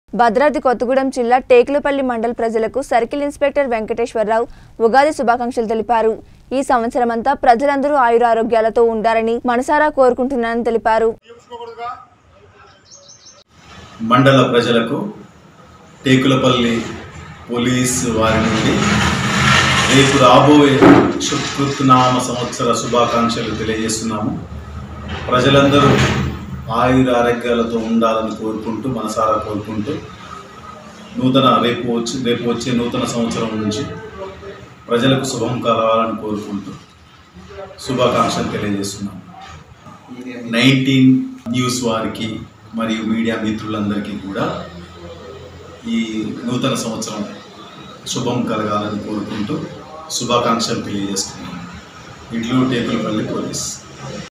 భద్రాద్రి కొత్తగూడెం జిల్లా టేకులపల్లి మండల ప్రజలకు సర్కిల్ ఇన్స్పెక్టర్ వెంకటేశ్వరరావు ఉగాది శుభాకాంక్షలు తెలిపారు ఈ సంవత్సరమంతా ప్రజలందరూ ఆయురారోగ్యాలతో ఉండాలని మనసారా కోరుకుంటున్నానని తెలిపారు మండల ప్రజలకు టేకులపల్లి పోలీస్ వారి నుండి రేపు రాబోయే శుకృత్నామ సంవత్సర శుభాకాంక్షలు తెలియజేస్తున్నాము ప్రజలందరూ ఆయుర ఆరోగ్యాలతో ఉండాలని కోరుకుంటూ మనసారా కోరుకుంటూ నూతన రేపు వచ్చి రేపు వచ్చే నూతన సంవత్సరం నుంచి ప్రజలకు శుభం కలవాలని కోరుకుంటూ శుభాకాంక్షలు తెలియజేస్తున్నాము నైన్టీన్ న్యూస్ వారికి మరియు మీడియా మిత్రులందరికీ కూడా ఈ నూతన సంవత్సరం శుభం కలగాలని కోరుకుంటూ శుభాకాంక్షలు తెలియజేస్తున్నాను ఇట్లు టేకులపల్లి పోలీస్